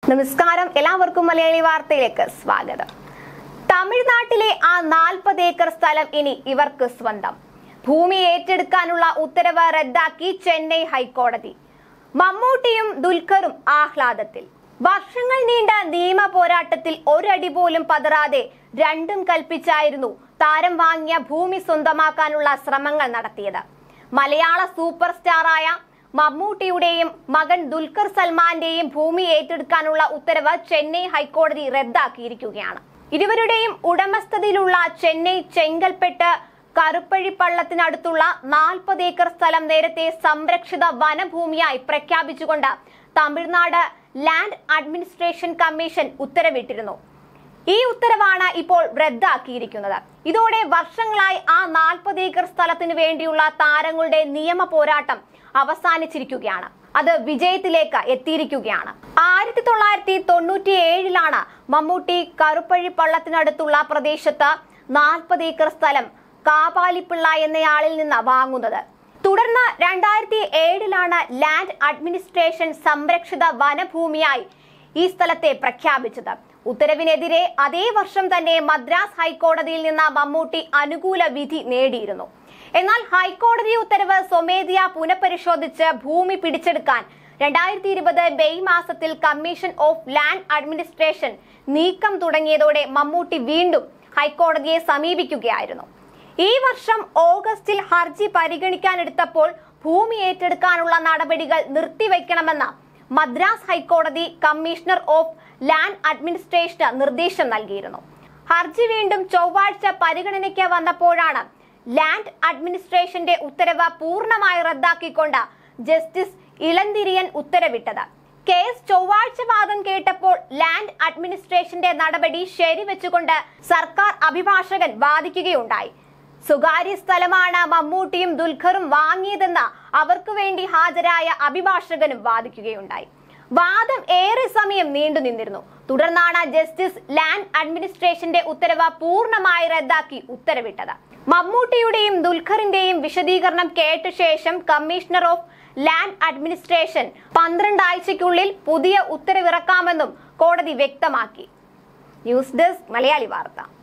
നമസ്കാരം എല്ലാവർക്കും മലയാളി വാർത്തയിലേക്ക് സ്വാഗതം തമിഴ്നാട്ടിലെ ആ നാൽപ്പത് ഏക്കർ സ്ഥലം ഇനി ഇവർക്ക് സ്വന്തം ഭൂമി ഏറ്റെടുക്കാനുള്ള ഉത്തരവ് റദ്ദാക്കി ചെന്നൈ ഹൈക്കോടതി മമ്മൂട്ടിയും ദുൽഖറും ആഹ്ലാദത്തിൽ വർഷങ്ങൾ നീണ്ട നിയമ പോരാട്ടത്തിൽ ഒരടി പോലും പതറാതെ രണ്ടും കൽപ്പിച്ചായിരുന്നു താരം വാങ്ങിയ ഭൂമി സ്വന്തമാക്കാനുള്ള ശ്രമങ്ങൾ നടത്തിയത് മലയാള സൂപ്പർ സ്റ്റാറായ മമ്മൂട്ടിയുടെയും മകൻ ദുൽഖർ സൽമാന്റെയും ഭൂമി ഏറ്റെടുക്കാനുള്ള ഉത്തരവ് ചെന്നൈ ഹൈക്കോടതി റദ്ദാക്കിയിരിക്കുകയാണ് ഇരുവരുടെയും ഉടമസ്ഥതയിലുള്ള ചെന്നൈ ചെങ്കൽപ്പെട്ട് കറുപ്പഴിപ്പള്ളത്തിനടുത്തുള്ള നാൽപ്പത് ഏക്കർ സ്ഥലം നേരത്തെ സംരക്ഷിത വനഭൂമിയായി പ്രഖ്യാപിച്ചുകൊണ്ട് തമിഴ്നാട് ലാൻഡ് അഡ്മിനിസ്ട്രേഷൻ കമ്മീഷൻ ഉത്തരവിട്ടിരുന്നു ഈ ഉത്തരവാണ് ഇപ്പോൾ റദ്ദാക്കിയിരിക്കുന്നത് ഇതോടെ വർഷങ്ങളായി ആ നാൽപ്പത് ഏക്കർ സ്ഥലത്തിന് വേണ്ടിയുള്ള താരങ്ങളുടെ നിയമ പോരാട്ടം അവസാനിച്ചിരിക്കുകയാണ് അത് വിജയത്തിലേക്ക് എത്തിയിരിക്കുകയാണ് ആയിരത്തി തൊള്ളായിരത്തി തൊണ്ണൂറ്റി ഏഴിലാണ് മമ്മൂട്ടി കറുപ്പഴി പള്ളത്തിനടുത്തുള്ള പ്രദേശത്ത് നാൽപ്പത് ഏക്കർ സ്ഥലം കാപാലിപ്പിള്ള എന്നയാളിൽ നിന്ന് വാങ്ങുന്നത് തുടർന്ന് രണ്ടായിരത്തി ഏഴിലാണ് ലാൻഡ് അഡ്മിനിസ്ട്രേഷൻ സംരക്ഷിത വനഭൂമിയായി ഈ സ്ഥലത്തെ പ്രഖ്യാപിച്ചത് ഉത്തരവിനെതിരെ അതേ വർഷം തന്നെ മദ്രാസ് ഹൈക്കോടതിയിൽ നിന്ന് മമ്മൂട്ടി അനുകൂല വിധി നേടിയിരുന്നു എന്നാൽ ഹൈക്കോടതി ഉത്തരവ് സ്വമേധയാ പുനഃപരിശോധിച്ച് ഭൂമി പിടിച്ചെടുക്കാൻ രണ്ടായിരത്തി ഇരുപത് മെയ് മാസത്തിൽ കമ്മീഷൻ ഓഫ് ലാൻഡ് അഡ്മിനിസ്ട്രേഷൻ നീക്കം തുടങ്ങിയതോടെ മമ്മൂട്ടി വീണ്ടും ഹൈക്കോടതിയെ സമീപിക്കുകയായിരുന്നു ഈ വർഷം ഓഗസ്റ്റിൽ ഹർജി പരിഗണിക്കാനെടുത്തപ്പോൾ ഭൂമി ഏറ്റെടുക്കാനുള്ള നടപടികൾ നിർത്തിവെക്കണമെന്ന് മദ്രാസ് ഹൈക്കോടതി കമ്മീഷണർ ഓഫ് ലാൻഡ് അഡ്മിനിസ്ട്രേഷന് നിർദ്ദേശം നൽകിയിരുന്നു ഹർജി വീണ്ടും ചൊവ്വാഴ്ച പരിഗണനയ്ക്ക് വന്നപ്പോഴാണ് ലാൻഡ് അഡ്മിനിസ്ട്രേഷന്റെ ഉത്തരവ് പൂർണ്ണമായി റദ്ദാക്കിക്കൊണ്ട് ജസ്റ്റിസ് ഇളന്തിരിയൻ ഉത്തരവിട്ടത് കേസ് ചൊവ്വാഴ്ച വാദം കേട്ടപ്പോൾ ലാൻഡ് അഡ്മിനിസ്ട്രേഷന്റെ നടപടി ശരിവെച്ചുകൊണ്ട് സർക്കാർ അഭിഭാഷകൻ വാദിക്കുകയുണ്ടായി സ്വകാര്യ സ്ഥലമാണ് മമ്മൂട്ടിയും ദുൽഖറും വാങ്ങിയതെന്ന് അവർക്ക് വേണ്ടി ഹാജരായ അഭിഭാഷകനും വാദിക്കുകയുണ്ടായി വാദം ഏറെ സമയം നീണ്ടു നിന്നിരുന്നു തുടർന്നാണ് ജസ്റ്റിസ് ലാൻഡ് അഡ്മിനിസ്ട്രേഷന്റെ ഉത്തരവ് പൂർണ്ണമായി റദ്ദാക്കി ഉത്തരവിട്ടത് മമ്മൂട്ടിയുടെയും ദുൽഖറിന്റെയും വിശദീകരണം കേട്ട ശേഷം കമ്മീഷണർ ഓഫ് ലാൻഡ് അഡ്മിനിസ്ട്രേഷൻ പന്ത്രണ്ട് ആഴ്ചയ്ക്കുള്ളിൽ പുതിയ ഉത്തരവിറക്കാമെന്നും കോടതി വ്യക്തമാക്കി ന്യൂസ് ഡെസ്ക് മലയാളി വാർത്ത